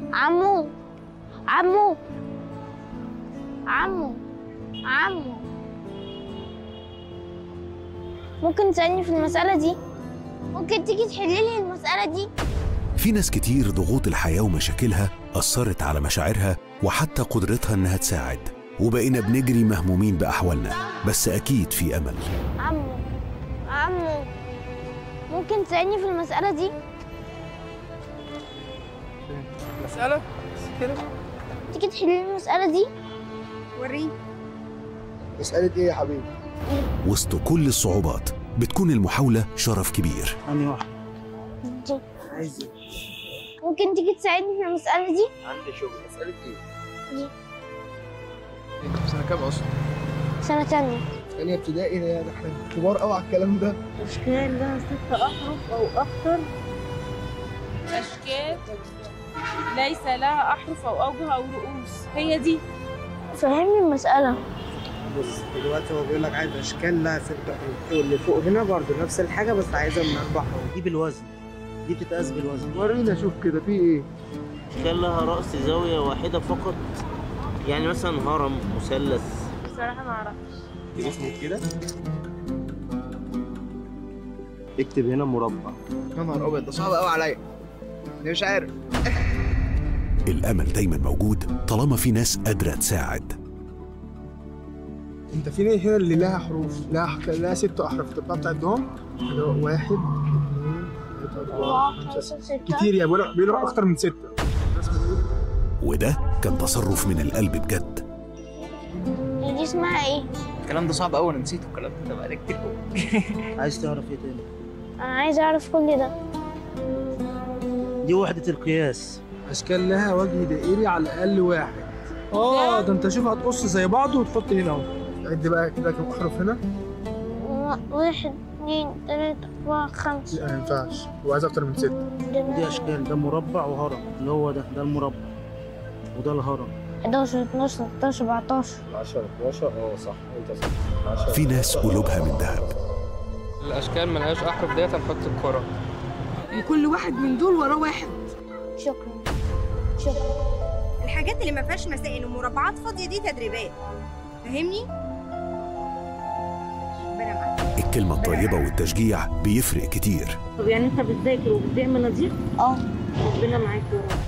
عمو عمو عمو عمو ممكن تسألني في المسألة دي ممكن تيجي تحللي المسألة دي في ناس كتير ضغوط الحياة ومشاكلها أثرت على مشاعرها وحتى قدرتها إنها تساعد وبقينا بنجري مهمومين بأحوالنا بس أكيد في أمل عمو عمو ممكن تسألني في المسألة دي مسألة بس كده تيجي تحللي المسألة دي وريني مسألة إيه يا حبيبي؟ وسط كل الصعوبات بتكون المحاولة شرف كبير أنهي واحدة؟ دي عايز إيه؟ ممكن تيجي تساعدني في المسألة دي عندي شغل مسألة إيه؟ أنت في سنة كام أصلا؟ سنة تانية ثانية ابتدائي ده ده احنا كبار قوي على الكلام ده أشكال لها ست أحرف أو أكتر أشكال ليس لها أحرف أو أوجه أو رؤوس هي دي فهمني المسألة بص دلوقتي هو بيقول لك عايز اشكال لها ست حروف واللي فوق هنا برضه نفس الحاجه بس عايزها من اربع حروف دي بالوزن دي بتتقاس بالوزن ورينا شوف كده في إيه؟ اشكال لها رأس زاوية واحدة فقط يعني مثلا هرم مثلث بصراحة ما أعرفش اسمه كده اكتب هنا مربع يا نهار أبيض ده صعب قوي عليا أنا مش عارف الأمل دايما موجود طالما في ناس قادرة تساعد انت في هنا اللي لها حروف لها لها ست احرف تبقى بتعدهم اللي هو واحد اثنين ثلاثة أربعة خمسة ستة كتير يا بيقولوا بيقولوا أكتر من ستة وده كان تصرف من القلب بجد دي اسمها ايه؟ الكلام ده صعب أوي أنا نسيته الكلام ده بقالي كتير أوي عايز تعرف ايه تاني أنا عايزة أعرف كل ده دي وحده القياس أشكال لها وجه دائري على الأقل واحد اه ده انت شوف هتقص زي بعض وتحط هنا اهو عد بقى كده كم احرف هنا و- واحد اتنين تلاتة أربعة خمسة لا ما ينفعش هو عايز اكتر من ستة دي اشكال ده مربع وهرم اللي هو ده ده المربع وده الهرم 11 12 13 14 10 12 اه صح أنت صح 10 في ناس قلوبها من ذهب الأشكال ملهاش أحرف ديت هنحط الكرة وكل واحد من دول وراه واحد شكرا شكرا الحاجات اللي ما فيهاش مسائل ومربعات فاضية دي تدريبات فاهمني؟ ربنا معاك الكلمة الطيبة والتشجيع بيفرق كتير طب يعني أنت بتذاكر وبتبيع مناظير؟ اه ربنا معاك يا رب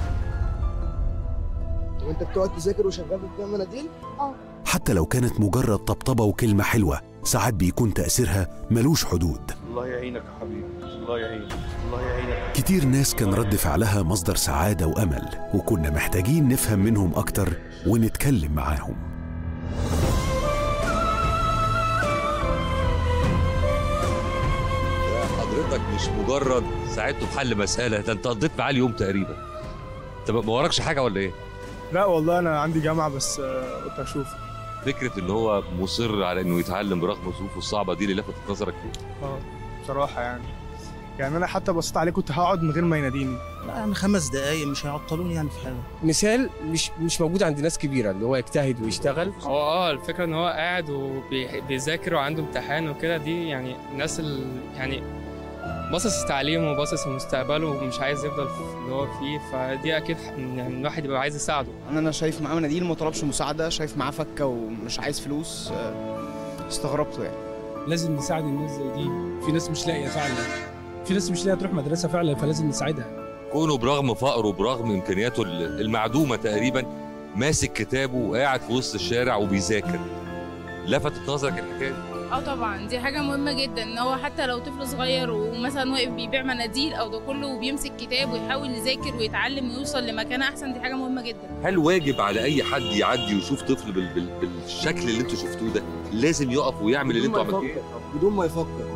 وأنت بتقعد تذاكر وشغال بتبيع مناديل؟ حتى لو كانت مجرد طبطبة وكلمة حلوة ساعات بيكون تأثيرها ملوش حدود الله يعينك يا حبيبي الله يعينك الله يعينك كتير ناس كان رد فعلها مصدر سعادة وأمل وكنا محتاجين نفهم منهم أكتر ونتكلم معاهم حضرتك مش مجرد ساعدته في حل مساله ده انت قضيت معاه اليوم تقريبا انت ما وراكش حاجه ولا ايه؟ لا والله انا عندي جامعة بس آه، قلت اشوف فكره ان هو مصر على انه يتعلم برغم ظروفه الصعبه دي اللي لفتت نظرك فيه اه بصراحة يعني يعني انا حتى بصيت عليه كنت هقعد من غير ما يناديني لا يعني خمس دقايق مش هيعطلوني يعني في حاجه مثال مش مش موجود عند ناس كبيره اللي هو يجتهد ويشتغل هو اه الفكرة إن هو قاعد وبيذاكر وعنده امتحان وكده دي يعني الناس اللي يعني باصص تعليمه وباصص لمستقبله ومش عايز يفضل في اللي هو فيه فدي أكيد يعني الواحد يبقى عايز يساعده انا انا شايف معاه مناديل ما طلبش مساعده شايف معاه فكه ومش عايز فلوس آه، استغربته يعني لازم نساعد الناس زي دي في ناس مش لاقيه فعلا في ناس مش لاقيه تروح مدرسه فعلا فلازم نساعدها كونه برغم فقره برغم امكانياته المعدومه تقريبا ماسك كتابه وقاعد في وسط الشارع وبيذاكر لفتت نظرك الحكايه دي اه طبعا دي حاجة مهمة جدا ان هو حتى لو طفل صغير ومثلا واقف بيبيع مناديل او ده كله وبيمسك كتاب ويحاول يذاكر ويتعلم ويوصل لمكان احسن دي حاجة مهمة جدا هل واجب على اي حد يعدي ويشوف طفل بال... بال... بالشكل اللي انتوا شفتوه ده لازم يقف ويعمل اللي بدون انتوا ما عملتوه يفكر بدون ما يفكر